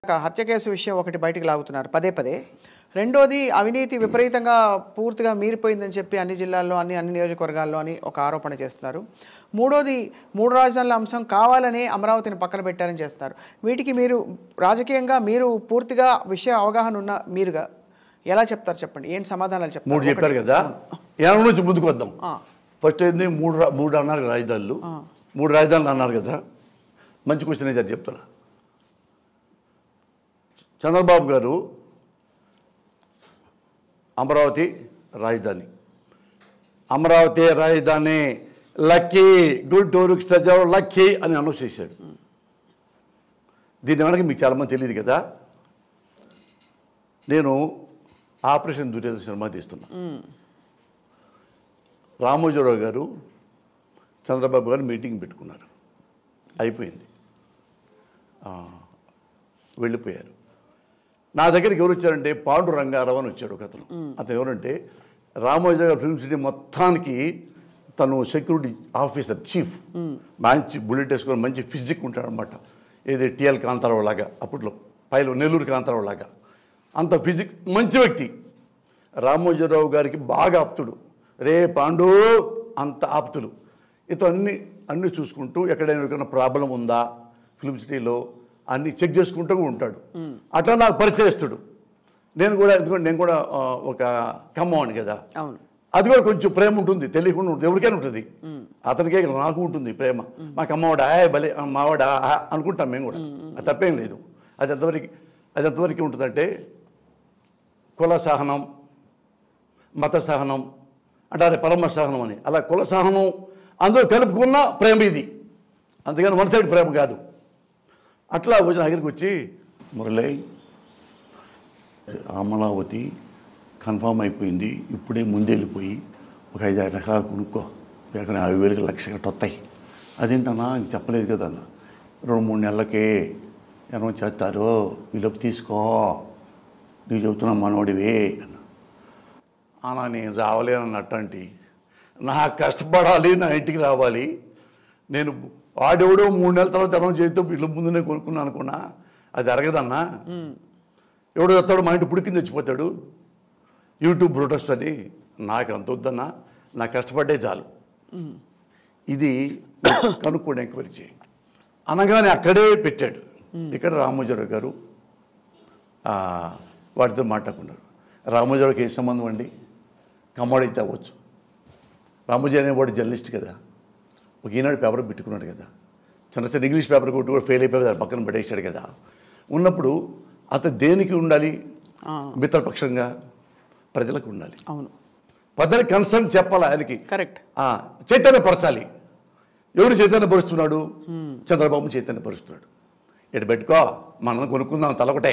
ఒక హత్య కేసు విషయం ఒకటి బయటికి లాగుతున్నారు పదే పదే రెండోది అవినీతి విపరీతంగా పూర్తిగా మీరిపోయిందని చెప్పి అన్ని జిల్లాల్లో అన్ని అన్ని నియోజకవర్గాల్లో అని ఒక ఆరోపణ చేస్తున్నారు మూడోది మూడు రాజధానుల అంశం కావాలని అమరావతిని పక్కన పెట్టారని చేస్తున్నారు వీటికి మీరు రాజకీయంగా మీరు పూర్తిగా విషయ అవగాహన ఉన్న మీరుగా ఎలా చెప్తారు చెప్పండి ఏంటి సమాధానాలు చెప్తారు మూడు చెప్పారు కదా ఎనభై నుంచి ముందుకు వద్దాం ఆ. ఫస్ట్ ఏంది మూడు రా- మూడు అన్నారు రాజధానులు మూడు రాజధానులు అన్నారు కదా మంచి క్వశ్చన్ అయితే చెప్తారా చంద్రబాబు గారు అమరావతి రాజధాని అమరావతి రాజధాని లక్కీ గుంటూరుకి సజావు లక్కీ అని అనౌన్స్ చేశాడు దీని వెనక మీకు చాలామంది తెలియదు కదా నేను ఆపరేషన్ దుర్యోధన సినిమా తీస్తున్నా రామోజీరావు గారు చంద్రబాబు గారు మీటింగ్ పెట్టుకున్నారు అయిపోయింది ఆ, వెళ్ళిపోయారు నా దగ్గరికి ఎవరు వచ్చారంటే పాండు రంగారావు అని వచ్చాడు ఒక అతను అతను ఎవరంటే రామోజీరావు గారు ఫిల్మ్ సిటీ మొత్తానికి తను సెక్యూరిటీ ఆఫీసర్ చీఫ్ మంచి బుల్లెట్ వేసుకొని మంచి ఫిజిక్ ఉంటాడు అనమాట ఏది టిఎల్ కాంతారావు లాగా అప్పట్లో పైలో నెల్లూరు కాంతారావు లాగా అంత ఫిజిక్ మంచి వ్యక్తి రామోజీరావు గారికి బాగా ఆప్తుడు రే పాండు అంత ఆప్తులు ఇతను అన్ని అన్ని చూసుకుంటూ ఎక్కడైనా ఎక్కడైనా ప్రాబ్లం ఉందా ఫిల్మ్ సిటీలో అన్ని చెక్ చేసుకుంటూ ఉంటాడు అట్లా నాకు పరిచయస్తుడు నేను కూడా ఎందుకంటే నేను కూడా ఆ, ఒక కమ్మవాణి కదా అవును అది కూడా కొంచెం ప్రేమ ఉంటుంది తెలియకుండా ఉంటుంది ఎవరికైనా ఉంటుంది అతనికే కాదు, నాకు ఉంటుంది ప్రేమ మాకు అమ్మవాడా ఏ భలే ఆ, మావాడా ఆ, అనుకుంటాం మేము కూడా అది తప్పేం లేదు అది ఎంతవరకు అది ఎంతవరకు ఉంటుందంటే కుల సహనం మత సహనం అంటారే పరమ సహనం అని అలా కుల సహనం అందరూ కలుపుకున్న ప్రేమ ఇది అందుకని వన్ సైడ్ ప్రేమ కాదు అట్లా వచ్చిన దగ్గరికి వచ్చి మురళి అమలావతి కన్ఫామ్ అయిపోయింది ఇప్పుడే ముందెళ్ళిపోయి ఒక ఐదు ఆరు ఎకరాలు కొనుక్కో ఎక్కడ యాభై వేలకి లక్ష గట్ట వస్తాయి అదేంటన్నా ఇంక చెప్పలేదు కదా అన్న రెండు మూడు నెలలకే ఎవరో చేస్తారు వీళ్ళకి తీసుకో నీకు చెబుతున్నా మనోడివే అన్న అలా నేను చావలేనన్నట్టంటి నా కష్టపడాలి నా ఇంటికి రావాలి నేను వాడెవడో మూడు నెలల తర్వాత అనౌన్స్ చేస్తే ఇల్లు ముందునే కొనుక్కున్నాను అనుకున్నా అది జరగదన్నా ఎవడో వస్తాడు మా ఇంటి పుడికింది చచ్చిపోతాడు యూట్యూబ్ బ్రోటర్స్ అని నాకు అంత వద్దన్నా నా కష్టపడ్డే చాలు ఇది కనుక్కోండి ఎంక్వైరీ చేయి అనగానే అక్కడే పెట్టాడు ఇక్కడ రామోజీరావు గారు ఆ, వాడితో మాట్లాడుకున్నారు రామోజీరావుకి ఏ సంబంధం అండి కమ్మడి అయితే అవ్వచ్చు రామోజీ అనేవాడు జర్నలిస్ట్ కదా ఒక ఈనాడు పేపర్ పెట్టుకున్నాడు కదా చిన్న చిన్న ఇంగ్లీష్ పేపర్ కొట్టి కూడా ఫెయిల్ అయిపోయి దాని పక్కన పడేసాడు కదా ఉన్నప్పుడు అతను దేనికి ఉండాలి ఆ. మిత్రపక్షంగా ప్రజలకు ఉండాలి అవును ప్రజలకు కన్సర్న్ చెప్పాలి ఆయనకి కరెక్ట్ ఆ, చైతన్యపరచాలి ఎవరు చైతన్యపరుస్తున్నాడు చంద్రబాబు చైతన్యపరుస్తున్నాడు ఇటు పెట్టుకో మనం కొనుక్కుందాం తలొకటే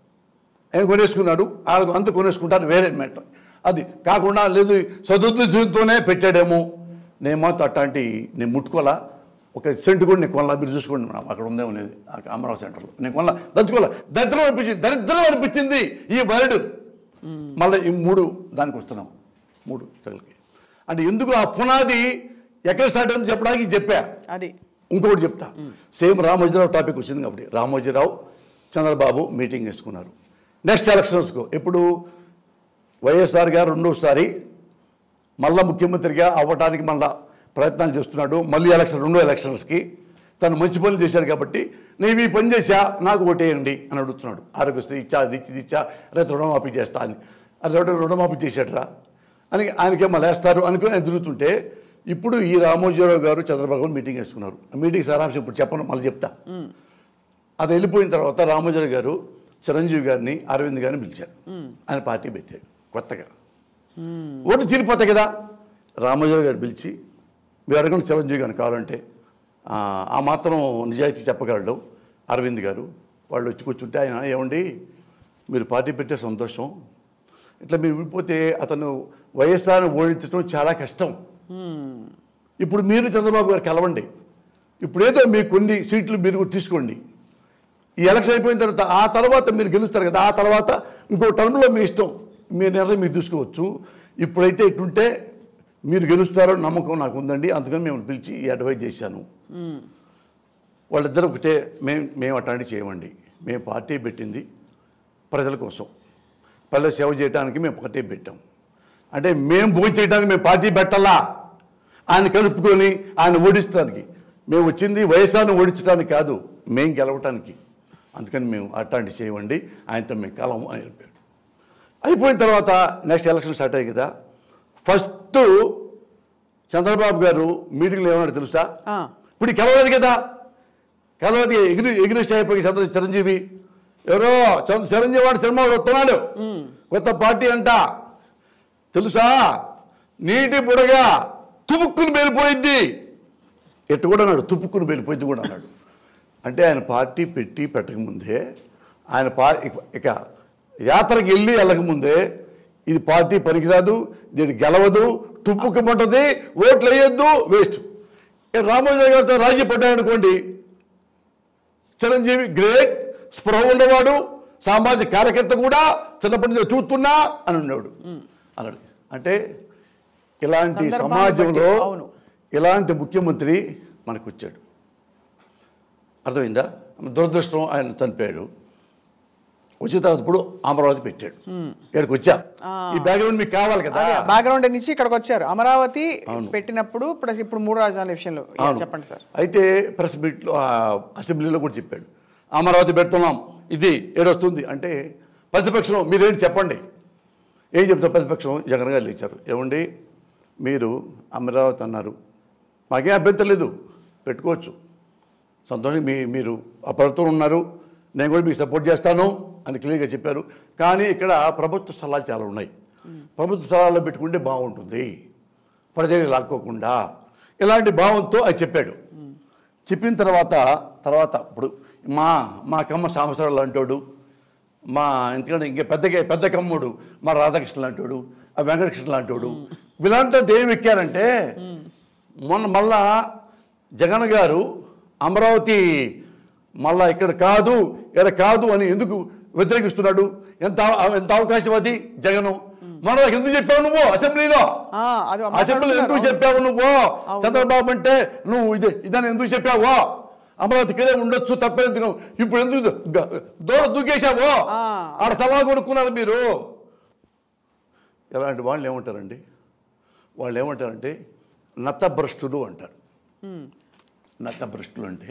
ఆయన కొనేసుకున్నాడు వాళ్ళకు అంత కొనేసుకుంటారు వేరే మ్యాటర్ అది కాకుండా లేదు సదుద్దేశంతోనే పెట్టాడేమో నేను మాత్రం అట్లాంటి నేను ముట్టుకోవాలా ఒక సెంటు కూడా నేను కొనలా మీరు చూసుకోండి మేడం అక్కడ ఉందేమో లేదు ఆ అమరావతి సెంటర్లో నేను కొనలా దంచుకోవాలా దరిద్రం అనిపించింది దరిద్రం అనిపించింది ఈ వర్డ్ మళ్ళీ ఈ మూడు దానికి వస్తున్నాం మూడు తెగలకి అంటే ఎందుకు ఆ పునాది ఎక్కడ స్టార్ట్ అయింది చెప్పడానికి చెప్పా అది ఇంకొకటి చెప్తా సేమ్ రామోజీరావు టాపిక్ వచ్చింది కాబట్టి రామోజీరావు చంద్రబాబు మీటింగ్ వేసుకున్నారు నెక్స్ట్ ఎలక్షన్స్కు ఇప్పుడు వైఎస్ఆర్ గారు రెండోసారి మళ్ళా ముఖ్యమంత్రిగా అవ్వటానికి మళ్ళా ప్రయత్నాలు చేస్తున్నాడు మళ్ళీ ఎలక్షన్ రెండో ఎలక్షన్స్కి తను మంచి పనులు చేశాడు కాబట్టి నేను ఈ పని చేశా నాకు ఓటేయండి అని అడుగుతున్నాడు ఆరోగ్యశ్రీ ఇచ్చా అది ఇచ్చి ఇది ఇచ్చా రేపు రుణమాఫీ చేస్తా అని అది రుణ రుణమాఫీ చేశాడరా అని ఆయనకేమో లేస్తారు అనుకుని ఆయన తిరుగుతుంటే ఇప్పుడు ఈ రామోజీరావు గారు చంద్రబాబు మీటింగ్ వేసుకున్నారు ఆ మీటింగ్ సారాంశం ఇప్పుడు చెప్పను మళ్ళీ చెప్తా అది వెళ్ళిపోయిన తర్వాత రామోజీరావు గారు చిరంజీవి గారిని అరవింద్ గారిని పిలిచారు ఆయన పార్టీ పెట్టాడు కొత్తగా ఓటు తీరిపోతాయి కదా రామోజీరావు గారు పిలిచి మీరు అడగండి చిరంజీవి గారిని కావాలంటే ఆ, ఆ మాత్రం నిజాయితీ చెప్పగలడు అరవింద్ గారు వాళ్ళు వచ్చి కూర్చుంటే ఆయన ఏమండి మీరు పార్టీ పెట్టే సంతోషం ఇట్లా మీరు విడిపోతే అతను వైఎస్ఆర్ని ఓడించడం చాలా కష్టం ఇప్పుడు మీరు చంద్రబాబు గారు కలవండి ఇప్పుడు ఏదో మీ కొన్ని సీట్లు మీరు కూడా తీసుకోండి ఈ ఎలక్షన్ అయిపోయిన తర్వాత ఆ తర్వాత మీరు గెలుస్తారు కదా ఆ తర్వాత ఇంకో టర్మ్లో మీ ఇష్టం మీ నిర్ణయం మీరు తీసుకోవచ్చు ఇప్పుడైతే ఇటుంటే మీరు గెలుస్తారో నమ్మకం నాకు ఉందండి అందుకని మేము పిలిచి ఈ అడ్వైజ్ చేశాను వాళ్ళిద్దరు ఒకటే మేము మేము అట్లాంటివి చేయమండి మేము పార్టీ పెట్టింది ప్రజల కోసం ప్రజల సేవ చేయడానికి మేము పార్టీ పెట్టాం అంటే మేము భోజనం చేయడానికి మేము పార్టీ పెట్టాలా ఆయన కలుపుకొని ఆయన ఓడించడానికి మేము వచ్చింది వైఎస్ఆర్ని ఓడించడానికి కాదు మేము గెలవటానికి అందుకని మేము అట్లాంటి చేయమండి ఆయనతో మేము కలము అని చెప్పాడు అయిపోయిన తర్వాత నెక్స్ట్ ఎలక్షన్ స్టార్ట్ అయ్యి కదా ఫస్ట్ చంద్రబాబు గారు మీటింగ్లో ఏమన్నాడు తెలుసా ఆ, ఇప్పుడు కలవదు కదా కలవది ఎగిరి ఎగిరిస్ట్ అయిపోయి చంద్ర చిరంజీవి ఎవరో చంద్ర- చిరంజీవి వాడు సినిమా వస్తున్నాడు కొత్త పార్టీ అంట తెలుసా నీటి బుడగా తుపుక్కుని వెళ్ళిపోయింది ఎట్టు కూడా అన్నాడు తుపుక్కుని వెళ్ళిపోయింది కూడా అన్నాడు అంటే ఆయన పార్టీ పెట్టి పెట్టకముందే ఆయన పా ఇక- ఇక యాత్రకి వెళ్ళి వెళ్ళకముందే ఇది పార్టీ పనికిరాదు దీన్ని గెలవదు తుప్పుకుమంటది ఓట్లు వేయొద్దు వేస్ట్ ఇక రామోజీ గారితో రాజీ పడ్డాడనుకోండి చిరంజీవి గ్రేట్ స్పృహ ఉండేవాడు సామాజిక కార్యకర్త కూడా చిన్నప్పటి నుంచి చూస్తున్నా అని ఉన్నాడు అన్నాడు అంటే ఇలాంటి సందర్భాన్ని సమాజంలో బట్టి, అవును. ఇలాంటి ముఖ్యమంత్రి మనకు వచ్చాడు అర్థమైందా దురదృష్టం ఆయన చనిపోయాడు వచ్చిన తర్వాత ఇప్పుడు అమరావతి పెట్టాడు ఇక్కడికి వచ్చా ఈ బ్యాక్గ్రౌండ్ మీకు కావాలి కదా అదే బ్యాక్గ్రౌండ్ నుంచి ఇక్కడికి వచ్చారు అమరావతి అవును. పెట్టినప్పుడు ప్లస్ ఇప్పుడు మూడు రాజధానుల విషయంలో యా, అవును. చెప్పండి సార్ అయితే ప్రెస్ మీట్లో ఆ, అసెంబ్లీలో కూడా చెప్పాడు అమరావతి పెడుతున్నాం ఇది ఏడొస్తుంది అంటే ప్రతిపక్షం మీరేంటి చెప్పండి ఏం చెప్తారు ప్రతిపక్షం జగన్ గారు లేచారు ఏమండి మీరు అమరావతి అన్నారు మాకేం అభ్యంతరం లేదు పెట్టుకోవచ్చు సంతోషం మీ మీరు ఆ ప్రభుత్వం ఉన్నారు నేను కూడా మీకు సపోర్ట్ చేస్తాను అని క్లియర్గా చెప్పారు కానీ ఇక్కడ ప్రభుత్వ స్థలాలు చాలా ఉన్నాయి ప్రభుత్వ స్థలాల్లో పెట్టుకుంటే బాగుంటుంది ప్రజలు లాక్కోకుండా ఇలాంటి భావంతో అది చెప్పాడు చెప్పిన తర్వాత తర్వాత ఇప్పుడు మా మా కమ్మ సంవత్సరాలు అంటాడు మా ఎందుకంటే ఇంకా పెద్దగా పెద్ద కమ్ముడు మా రాధాకృష్ణ లాంటోడు ఆ వెంకటకృష్ణ లాంటోడు వీళ్ళంతా ఏం ఎక్కారంటే మొన్న మళ్ళా జగన్ గారు అమరావతి మళ్ళా ఇక్కడ కాదు ఇక్కడ కాదు అని ఎందుకు వ్యతిరేకిస్తున్నాడు ఎంత ఎంత అవకాశవాది జగను మొన్న నాకు ఎందుకు చెప్పావు నువ్వు అసెంబ్లీలో ఆ, అది అసెంబ్లీలో ఎందుకు చెప్పావు నువ్వు చంద్రబాబు అంటే నువ్వు ఇది ఇదని ఎందుకు చెప్పావో అమరావతి ఇక్కడే ఉండొచ్చు తప్పేందుకు నువ్వు ఇప్పుడు ఎందుకు గ- దూర దూకేశావో ఆ. ఆడ సవా కొనుక్కున్నారు మీరు ఇలాంటి వాళ్ళు ఏమంటారండి వాళ్ళు ఏమంటారంటే నత్తభ్రష్టులు అంటారు నత్తభ్రష్టులు అంటే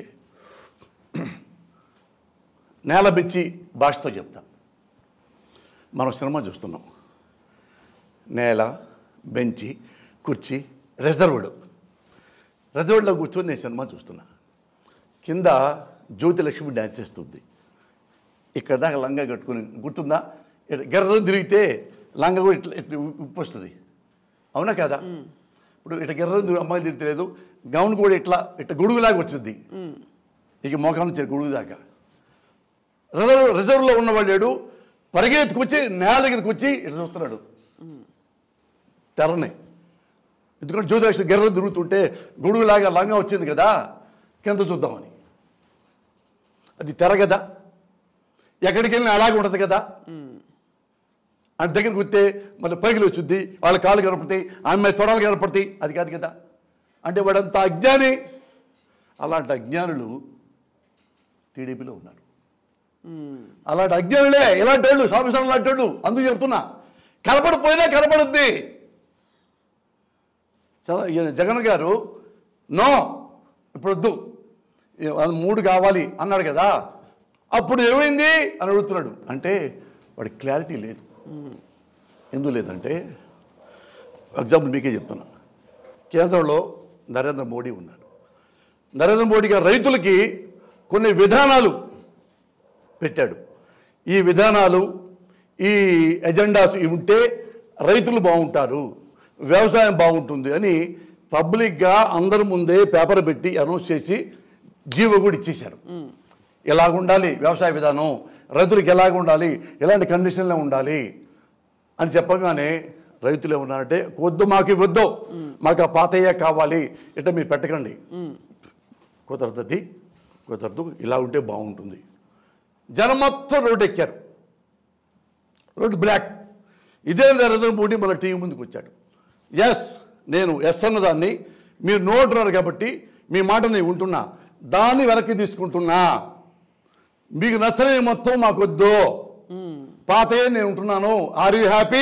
నేల బిచ్చి భాషతో చెప్తాం మనం సినిమా చూస్తున్నాం నేల బెంచి కుర్చీ రిజర్వ్డ్ రిజర్వ్డ్లో కూర్చొని నేను సినిమా చూస్తున్నా కింద జ్యోతిలక్ష్మి డ్యాన్స్ చేస్తుంది ఇక్కడ దాకా లంగా కట్టుకుని గుర్తుందా ఇట్లా గర్రం తిరిగితే లంగా కూడా ఇట్లా ఇట్లా ఉప్పు వస్తుంది అవునా కదా ఇప్పుడు ఇట్లా గర్రం తిరిగి అమ్మాయి తిరగలేదు గౌన్ కూడా ఇట్లా ఇట్లా గొడుగులాగా వచ్చింది ఇక మోకాం నుంచి గొడుగు దాకా రిజర్వ్ రిజర్వ్లో ఉన్నవాడు లేడు పరిగెత్తుకొచ్చి నేల దగ్గరికి వచ్చి ఇట్లా చూస్తున్నాడు తెరని ఎందుకంటే జ్యోతిలక్ష్మి గెర్ర తిరుగుతుంటే గొడుగులాగా లంగా వచ్చింది కదా కింద చూద్దామని అది తెర కదా ఎక్కడికి వెళ్ళినా అలాగే ఉంటుంది కదా ఆయన దగ్గరికి వస్తే మళ్ళీ పైకి వచ్చుద్ది వాళ్ళ కాళ్ళు కనపడతాయి ఆమె తొడలు కనపడతాయి అది కాదు కదా అంటే వాడంత అజ్ఞాని అలాంటి అజ్ఞానులు టీడీపీలో ఉన్నారు అలాంటి అజ్ఞానులే ఇలాంటి వాళ్ళు స్వామిస్వామి లాంటి వాళ్ళు అందుకు చెప్తున్నా కనపడిపోయినా కనపడుద్ది చ- ఈయన జగన్ గారు నో ఇప్పుడు వద్దు ఏ- అది మూడు కావాలి అన్నాడు కదా అప్పుడు ఏమైంది అని అడుగుతున్నాడు అంటే వాడికి క్లారిటీ లేదు ఎందుకు లేదంటే ఎగ్జాంపుల్ మీకే చెప్తున్నా కేంద్రంలో నరేంద్ర మోడీ ఉన్నారు నరేంద్ర మోడీ గారు రైతులకి కొన్ని విధానాలు పెట్టాడు ఈ విధానాలు ఈ ఎజెండాస్ ఇవి ఉంటే రైతులు బాగుంటారు వ్యవసాయం బాగుంటుంది అని పబ్లిక్గా అందరి ముందే పేపర్ పెట్టి అనౌన్స్ చేసి జీవో కూడా ఇచ్చేశారు ఎలాగ ఉండాలి వ్యవసాయ విధానం రైతులకు ఎలాగ ఉండాలి ఎలాంటి కండిషన్లో ఉండాలి అని చెప్పగానే రైతులు ఏమన్నారంటే వద్దు మాకు ఇవ్వద్దు మాకు ఆ పాతయ్య కావాలి ఇట్లా మీరు పెట్టకండి కుదరదది కుదరదు ఇలా ఉంటే బాగుంటుంది జనం మొత్తం రోడ్డు ఎక్కారు రోడ్డు బ్లాక్ ఇదే నరేంద్ర మోడీ మన టీవీ ముందుకు వచ్చాడు ఎస్ నేను ఎస్ అన్నదాన్ని మీరు నో అంటున్నారు కాబట్టి మీ మాట నేను ఉంటున్నా దాన్ని వెనక్కి తీసుకుంటున్నా మీకు నచ్చని మొత్తం మాకొద్దు పాతయే నేను ఉంటున్నాను ఆర్ యూ హ్యాపీ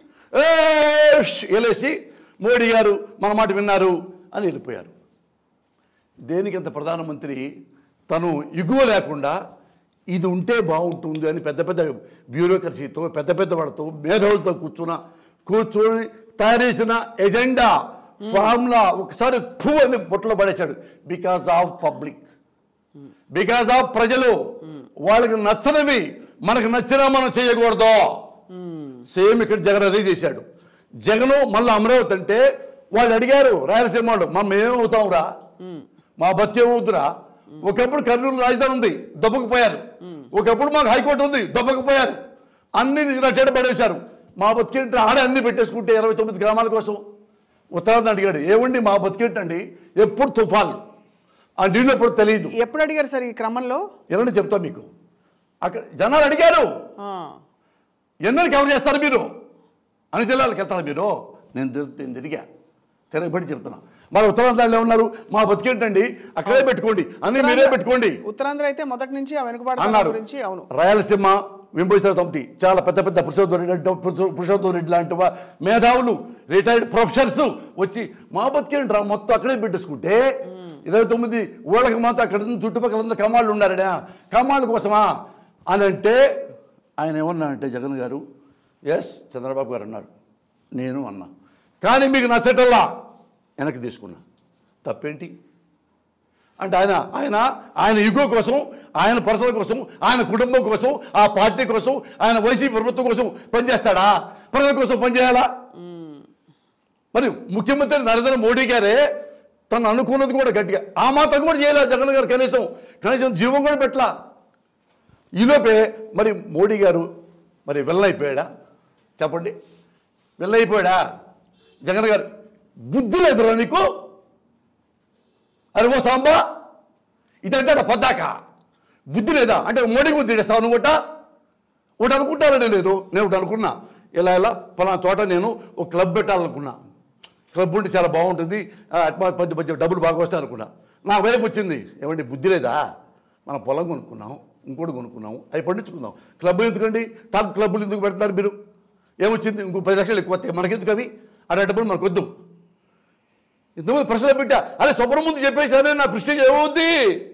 వెళ్ళేసి మోడీ గారు మన మాట విన్నారు అని వెళ్ళిపోయారు దేనికి అంత ప్రధానమంత్రి తను ఎగువ లేకుండా ఇది ఉంటే బాగుంటుంది అని పెద్ద పెద్ద బ్యూరోక్రసీతో పెద్ద పెద్ద వాళ్ళతో మేధావులతో కూర్చున్న కూర్చొని తయారు చేసిన ఎజెండా ఫార్ములా ఒకసారి ఫూ అని బొట్టలో పడేశాడు because of public because of ప్రజలు వాళ్ళకి నచ్చనివి మనకు నచ్చినా మనం చేయకూడదు సేమ్ ఇక్కడ జగన్ అదే చేశాడు జగను మళ్ళీ అమరావతి అంటే వాళ్ళు అడిగారు రాయలసీమ వాళ్ళు మనం ఏమవుతాంరా మా బతికేమవుతురా ఒకప్పుడు కర్నూలు రాజధాని ఉంది దెబ్బకుపోయారు ఒకప్పుడు మాకు హైకోర్టు ఉంది దెబ్బకుపోయారు అన్ని నచ్చేట పడేశారు మా బతికేంటి ఆడే అన్ని పెట్టేసుకుంటే ఇరవై తొమ్మిది గ్రామాల కోసం ఉత్తరాంధ్ర అడిగాడు ఏమండి మా బతికేంటండి ఎప్పుడు తుఫాన్ ఆ నీళ్ళు ఎప్పుడు తెలియదు ఎప్పుడు అడిగారు సార్ ఈ క్రమంలో ఎన్నని చెప్తా మీకు అక్కడ జనాలు అడిగారు ఆ, ఎన్నని కవర్ చేస్తారు మీరు అని జిల్లాలకు వెళ్తారు మీరు నేను తిరు- నేను తిరిగా తిరగబడి చెప్తున్నా మరి ఉత్తరాంధ్రలో ఉన్నారు మా బతికేంటండి అక్కడే పెట్టుకోండి అన్ని మీరే పెట్టుకోండి ఉత్తరాంధ్ర అయితే మొదటి నుంచి ఆ వెనుకబాటు అన్నారు గురించి అవును రాయలసీమ వింబోయిస్తారు సమితి చాలా పెద్ద పెద్ద పురుషోత్తమ రెడ్డి పురుషోత్తమ రెడ్డి లాంటి వా- మేధావులు రిటైర్డ్ ప్రొఫెసర్స్ వచ్చి మా బతికేంటి రా మొత్తం అక్కడే పెట్టేసుకుంటే ఇరవై తొమ్మిది ఊళ్ళకి మాత్రం అక్కడ ఉన్న చుట్టుపక్కల ఉన్న కమాళ్ళు ఉన్నారడా కమాళ్ళ కోసమా అని అంటే ఆయన ఏమన్నా అంటే జగన్ గారు ఎస్ చంద్రబాబు గారు అన్నారు నేను అన్నా కానీ మీకు నచ్చటల్లా వెనక్కి తీసుకున్నా తప్పేంటి అంటే ఆయన ఆయన ఆయన యుగో కోసం ఆయన పర్సనల్ కోసం ఆయన కుటుంబం కోసం ఆ పార్టీ కోసం ఆయన వైసీపీ ప్రభుత్వం కోసం పనిచేస్తాడా ప్రజల కోసం పనిచేయాలా మరి ముఖ్యమంత్రి నరేంద్ర మోడీ గారే తను అనుకున్నది కూడా గట్టిగా ఆ మాత్రం కూడా చేయలే జగన్ గారు కనీసం కనీసం జీవం కూడా పెట్టలా ఈలోపే మరి మోడీ గారు మరి వెళ్ళైపోయాడా చెప్పండి వెళ్ళైపోయాడా జగన్ గారు బుద్ధి లేదురా నీకు అరే ఓ సాంబా ఇదంటే పొద్దాక బుద్ధి లేదా అంటే మోడీ బుద్ధి చేస్తావు నువ్వు ఒకటి అనుకుంటారని లేదు నేను ఒకటి అనుకున్నా ఇలా ఇలా పలానా చోట నేను ఒక క్లబ్ పెట్టాలనుకున్నా క్లబ్ ఉంటే చాలా బాగుంటుంది ఆ, అట్మా- పది పది డబ్బులు బాగా వస్తాయి అనుకున్నా నా వైపు వచ్చింది ఏమండి బుద్ధి లేదా మన పొలం కొనుక్కున్నాం ఇంకోటి కొనుక్కున్నాం అవి పండించుకుందాం క్లబ్ ఎందుకండి తాను క్లబ్బులు ఎందుకు పెడతారు మీరు ఏమొచ్చింది ఇంకో పది లక్షలు ఎక్కువ వస్తాయి మనకెందుకు అవి అనే డబ్బులు మనకు వద్దు ఇంతకుముందు ప్రశ్నలు పెట్టా అరే స్వప్న ముందు చెప్పేసానే నా ప్రశ్న ఏమవుద్ది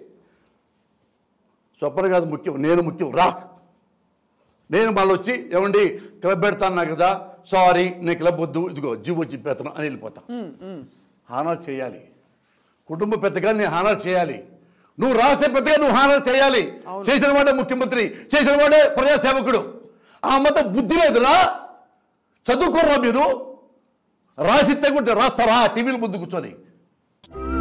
స్వప్న కాదు ముఖ్యం నేను ముఖ్యం రా నేను మళ్ళీ వచ్చి ఏమండి క్లబ్ పెడతాను కదా సారీ నేను క్లబ్ వద్దు ఇదిగో జీవో చెప్పేస్తాను అని వెళ్ళిపోతా హానర్ చేయాలి కుటుంబ పెద్దగా నేను హానర్ చేయాలి నువ్వు రాష్ట్ర పెద్దగా నువ్వు హానర్ చేయాలి చేసిన వాడే ముఖ్యమంత్రి చేసిన వాడే ప్రజాసేవకుడు ఆ మత బుద్ధి లేదురా చదువుకోర్రా మీరు రాసిస్తే కూడా రాస్తారా టీవీల ముందు కూర్చొని